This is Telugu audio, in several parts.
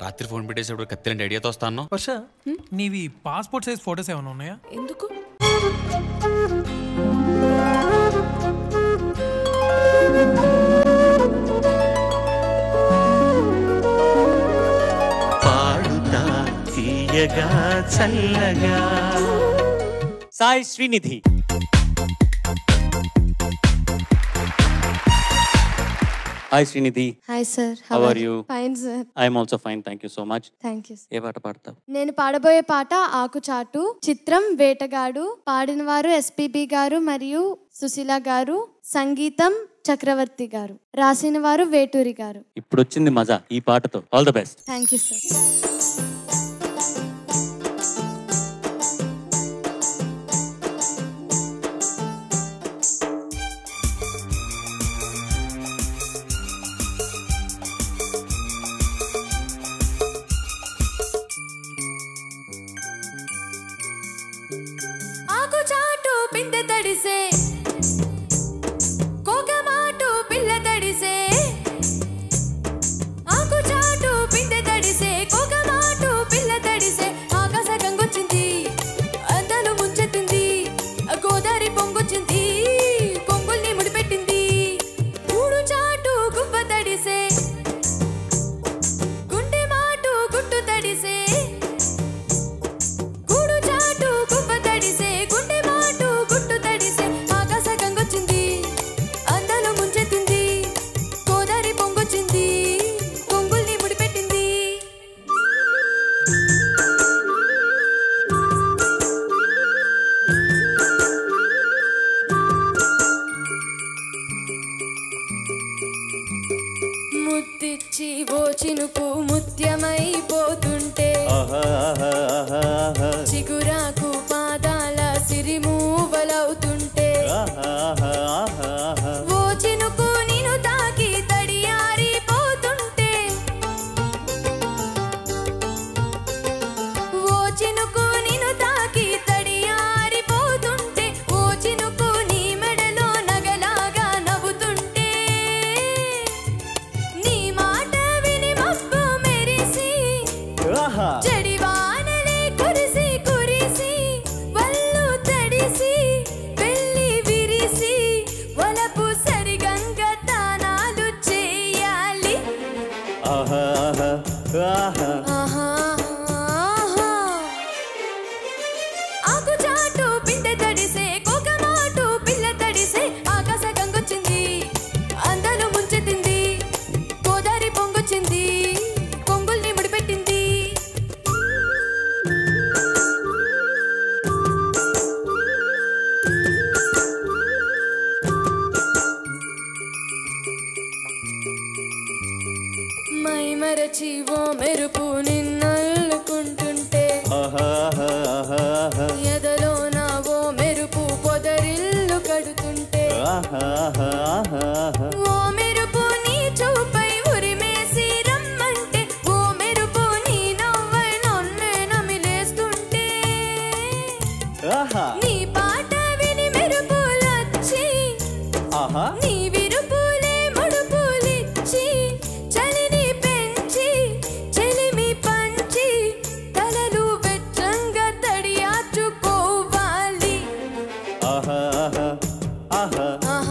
రాత్రి ఫోన్ పెట్టేసేప్పుడు కత్తిలాంటి ఐడియాతో వస్తాను వర్ష నీవి పాస్పోర్ట్ సైజ్ ఫొటోస్ ఏమైనా ఉన్నాయా ఎందుకు పాడుతా తీయగా చల్లగా Sai Srinidhi hi Srinidhi hi sir How are you? Fine sir I'm also fine thank you so much thank you ఏ పాట పాడతావు నేను పాడబోయే పాట ఆకుచాటు చిత్రం వేటగాడు పాడిన వారు ఎస్పిబి గారు మరియు సుశీల గారు సంగీతం చక్రవర్తి గారు రాసిన వారు వేటూరి గారు ఇప్పుడు వచ్చింది మజా ఈ పాటతో all the best thank you sir ఆకుచాటు పిందె తడిసే కోకమాటు పిల్ల తడిసే ఆకుచాటు పిందె తడిసే కోకమాటు పిల్ల తడిసే ఆకాశ గంగొచ్చింది అందాలు ముంచెత్తింది గోదారి పొంగొచ్చింది కొంగుల్ని ముడిపెట్టింది ఊడు చాటు గువ్వ తడిసే గుండె మాటు గుట్టు తడిసే గూడు చాటు గువ్వ తడిసే గుండె మాటు గుట్టు తడిసే ఆకాశ గంగొచ్చింది అందాలు ముంచెత్తింది గోదారి పొంగొచ్చింది కొంగుల్ని ముడిపెట్టింది ముద్దిచ్చి ఓ చినుకు ముత్యమైపోతుంటే చిగురాకు పాదాల సిరిమూవలవుతుంటే ఓ చినుకు నిన్ను తాకి తడియారిపోతుంటే ఓ చినుకు నిన్ను తాకి తడియారిపోతుంటే ఓ చినుకు నీ మెడలో నగలాగా నవ్వుతుంటే నీ మాట విని మబ్బు మెరిసి జడివానలే కురిసి కురిసి వల్లు తడిసి వెళ్ళి విరిసి వలపు సరిగంగ తానాలు చేయాలి ఆహా ఆహా. ఆకుచాటు పిందె తడిసే కోకమాటు పిల్ల తడిసే ఆకాశ గంగొచ్చింది అందాలు ముంచెత్తింది గోదారి పొంగొచ్చింది కొంగుల్ని ముడిపెట్టింది మై మరచి ఓ మెరుపు నిన్నల్లుకుంటుంటే ఎదలో నా ఓ మెరుపు పొదరిల్లు కడుతుంటే ఓ మెరుపు నీ చూపై ఉరిమేసి రమ్మంటే ఓ మెరుపు నీ నవ్వై నన్నే నమిలేస్తుంటే నీ పాట విని మెరుపులొచ్చి నీ విరుపులే ముడుపులిచ్చి చలిని పెంచి చెలిమి పంచి తలలు వెచ్చంగా తడియాచుకోవాలి ఆహా ఆహా.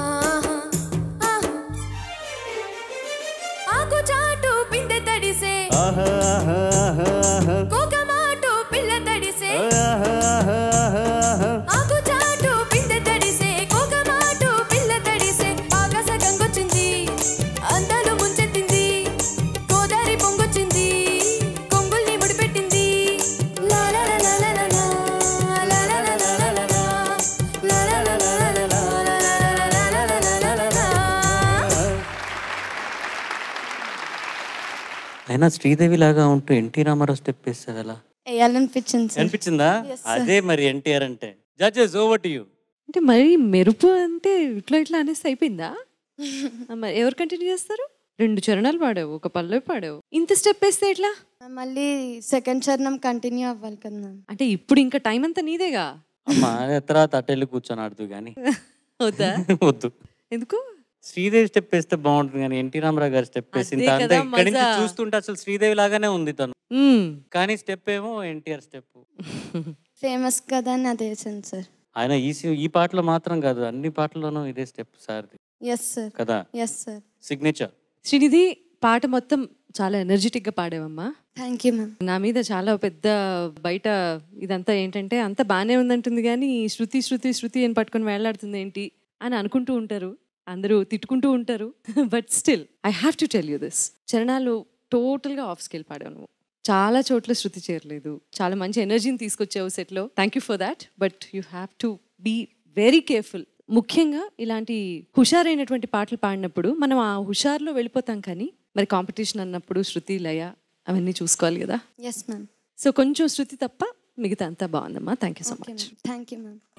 ఆకుచాటు పిందె తడిసే కోకమాటు పిల్ల తడిసే ఆకుచాటు పిందె తడిసే కోకమాటు పిల్ల తడిసే ఆకాశ గంగొచ్చింది అందాలు ముంచెత్తింది గోదారి పొంగొచ్చింది కొంగుల్ని ముడిపెట్టింది లా లా లా లా లా లా లా. లా లా లా లా లా లా లా. లా లా లా లా లా లా లా. లా లా లా లా లా లా లా లా. అయినా శ్రీదేవి లాగా ఉంటూ ఎన్టీ రామారావు స్టెప్ వేస్తావు ఎలా వేయాలనిపించింది సార్ అనిపించిందా Yes, sir. అదే మరి ఎన్టీఆర్ అంటే జడ్జెస్ ఓవర్ టు యూ అంటే మరి మెరుపు అంటే ఇట్లా ఇట్లా అనేసి అయిపోయిందా ఆ, మరి ఎవరు కంటిన్యూ చేస్తారు రెండు చరణాలు పాడావు ఒక పల్లవి పాడావు ఇంత స్టెప్ వేస్తే ఎట్లా మళ్ళీ సెకండ్ చరణం కంటిన్యూ అవ్వాలి కదా మ్యామ్ అంటే ఇప్పుడు ఇంకా టైం అంతా నీదేగా అమ్మా తర్వాత అటెళ్ళి కూర్చొని ఆడుతూ కానీ వద్దా వద్దు ఎందుకు శ్రీదేవి స్టెప్ వేస్తే బాగుంటుంది కానీ ఎన్టీ రామారావు గారి స్టెప్ వేసింది అదే అంతా కదా ఇక్కడి నుంచి మజా. చూస్తుంటే అసలు శ్రీదేవి లాగానే ఉంది తను మ్మ్. కానీ స్టెప్ ఏమో ఎన్టీఆర్ స్టెప్ ఫేమస్ కదా అని అదే వేసాను సార్ ఆయన ఈ సి- ఈ పాటలో మాత్రం కాదు అన్ని పాటల్లోనూ ఇదే స్టెప్ సార్ది ఎస్ సార్ కదా ఎస్ సార్ సిగ్నేచర్ శ్రీనిధి పాట మొత్తం చాలా ఎనర్జెటిక్ గా పాడావమ్మా థ్యాంక్ యూ మ్యామ్ నా మీద చాలా పెద్ద బయట ఇదంతా ఏంటంటే అంత బాగానే ఉందంటుంది కానీ శృతి శృతి శృతి అని పట్టుకొని వేలాడుతుంది ఏంటి అని అనుకుంటూ ఉంటారు అందరూ తిట్టుకుంటూ ఉంటారు but still I have to tell you this చరణాలు టోటల్గా ఆఫ్ స్కేల్ పాడావు నువ్వు చాలా చోట్ల శృతి చేరలేదు చాలా మంచి ఎనర్జీని తీసుకొచ్చావు సెట్లో thank you for that but you have to be very careful ముఖ్యంగా ఇలాంటి హుషారైనటువంటి పాటలు పాడినప్పుడు మనం ఆ హుషారులో వెళ్ళిపోతాం కానీ మరి కాంపిటీషన్ అన్నప్పుడు శృతి లయ అవన్నీ చూసుకోవాలి కదా ఎస్ మ్యామ్ సో కొంచెం శృతి తప్ప మిగతా అంతా బాగుందమ్మా thank you so okay much ma'am thank you ma'am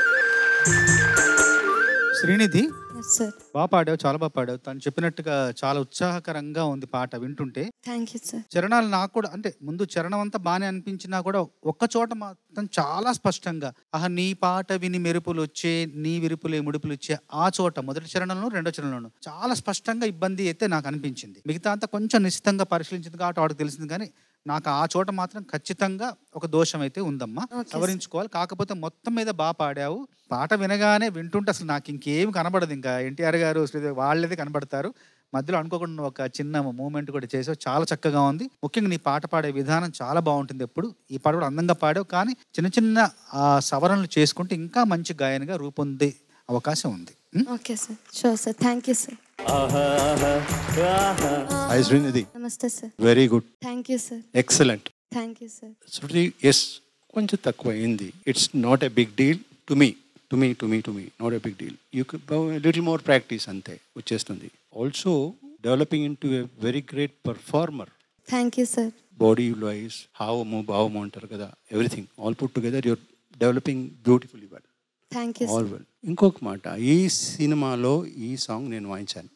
Srinidhi yes sir బాగా పాడావు చాలా బాగా పాడావు తను చెప్పినట్టుగా చాలా ఉత్సాహకరంగా ఉంది పాట వింటుంటే థ్యాంక్ యూ సార్ చరణాలు నాకు కూడా అంటే ముందు చరణం అంతా బాగానే అనిపించినా కూడా ఒక్క చోట మాత్రం చాలా స్పష్టంగా ఆహా నీ పాట విని మెరుపులు వచ్చే నీ విరుపులే ముడుపులు వచ్చే ఆ చోట మొదటి చరణంలో రెండో చరణంలోను చాలా స్పష్టంగా ఇబ్బంది అయితే నాకు అనిపించింది మిగతా అంతా కొంచెం నిశ్చితంగా పరిశీలించింది కాబట్టి వాడికి తెలిసింది కానీ నాకు ఆ చోట మాత్రం ఖచ్చితంగా ఒక దోషం అయితే ఉందమ్మా Okay, సవరించుకోవాలి కాకపోతే మొత్తం మీద బాగా పాడావు పాట వినగానే వింటుంటే అసలు నాకు ఇంకేం కనబడదు ఇంకా ఎన్టీఆర్ గారు శ్రీదేవి వాళ్ళేది కనబడతారు మధ్యలో అనుకోకుండా నువ్వు ఒక చిన్న మూమెంట్ కూడా చేసావు చాలా చక్కగా ఉంది ముఖ్యంగా నీ పాట పాడే విధానం చాలా బాగుంటుంది ఎప్పుడు ఈ పాట కూడా అందంగా పాడావు కానీ చిన్న చిన్న ఆ సవరణలు చేసుకుంటే ఇంకా మంచి గాయనిగా రూపొందే అవకాశం ఉంది ఉం? Okay sir sure sir thank you sir hi Srinidhi నమస్తే sir very good thank you sir excellent thank you sir శృతి ఎస్ కొంచెం తక్కువ అయింది it's not a big deal to me to me to me to me not a big deal you little more practice అంతే వచ్చేస్తుంది also developing into a very great performer thank you sir body wise హావము భావము అంటారు కదా everything all put together your developing beautifully well thank you all well ఇంకొక మాట ఈ సినిమాలో ఈ సాంగ్ నేను వాయించాను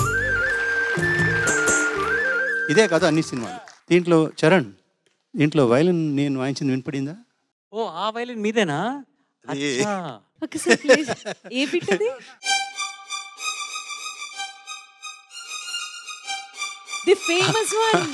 ఇదే కదా అన్ని సినిమాలు దీంట్లో చరణ్ దీంట్లో వైలన్ నేను వాయించింది వినపడిందా ఓ ఆ వైలిన్ మీదేనా అది- అచ్చా. ఒకసారి ప్లీజ్ ఏ బిట్ అది the famous one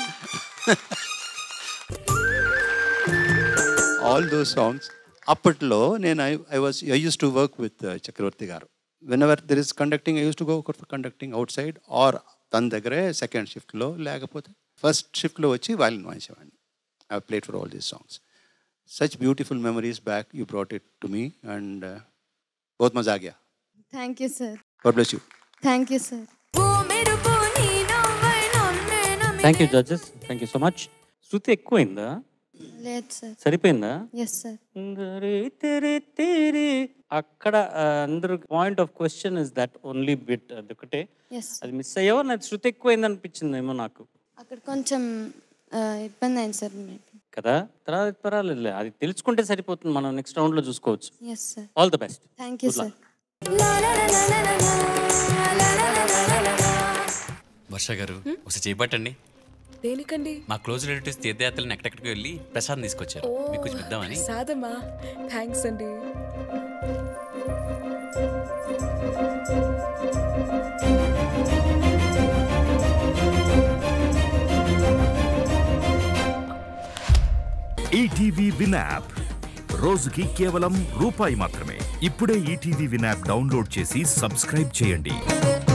all those songs అప్పట్లో నేను I I was I used to work with Chakravarthy garu when ever there is conducting I used to go for conducting outside or తన దగ్గరే సెకండ్ షిఫ్ట్లో లేకపోతే ఫస్ట్ షిఫ్ట్లో వచ్చి వైలిన్ వాయించేవాడిని I played for all these songs such beautiful memories back you brought it to me and బహుత్ మజా ఆ Gaya thank you sir God bless you. Thank you sir ఓ మెరుపు నీ నవ్వై నన్నే నమ్మి thank you judges thank you so much శృతి ఎక్కువైందా లేదు సార్ సరిపోయిందా ఎస్ సార్ దరే తెరే తెరే. అక్కడ ఆ, అందరూ point of question is that only bit అదొకటే ఎస్ అది మిస్ అయ్యావో నాకు శృతి ఎక్కువైంది అనిపించింది ఏమో నాకు అక్కడ కొంచెం ఆ, ఇబ్బంది అయింది సార్ మేబీ కదా తర్వాత పర్వాలేదు అది తెలుసుకుంటే సరిపోతుంది మనం నెక్స్ట్ రౌండ్ లో చూసుకోవచ్చు yes sir all the best thank you Good luck. Sir Varsha garu ఒకసారి చేపట్టండి దేనికండి మా క్లోజ్ రిలేటివ్స్ తీర్థయాత్రలను ఎక్కడెక్కడికి వెళ్ళి ప్రసాదం తీసుకొచ్చారు మీకు కొంచెం ఇద్దామని ప్రసాదమా థ్యాంక్స్ అండి ఈటీవీ విన్ యాప్ రోజుకి కేవలం రూపాయి మాత్రమే ఇప్పుడే ఈటీవీ విన్ యాప్ డౌన్లోడ్ చేసి సబ్స్క్రైబ్ చేయండి